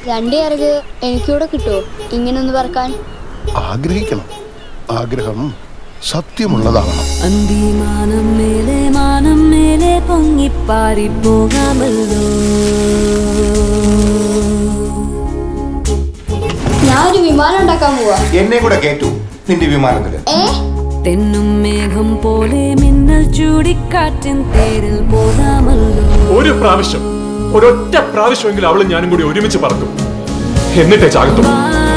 രണ്ട് ചിറക് എനിക്കൂടെ കിട്ടുമോ ഇങ്ങനൊന്ന് പറക്കാൻ ആഗ്രഹിക്കണം ആഗ്രഹം സത്യമുള്ളതാവണം അന്തിമാനം മേലെ മാനം മേലെ പൊങ്ങിപ്പാറി പോകാമല്ലോ ഞാൻ ഒരു വിമാനം ഉണ്ടാക്കാൻ പോവാ എന്നെ കൂടെ കേട്ടു നിന്റെ വിമാനത്തില് ഏ തെന്നും മേഘം പോലെ മിന്നൽ ചൂടിക്കാറ്റിൻ തേരിൽ പോകാമല്ലോ ഒരു പ്രാവശ്യം ഒരൊറ്റ പ്രാവശ്യമെങ്കിലും അവളും ഞാനും കൂടി ഒരുമിച്ച് പറക്കും എന്നിട്ടേ ചാകത്തുള്ളൂ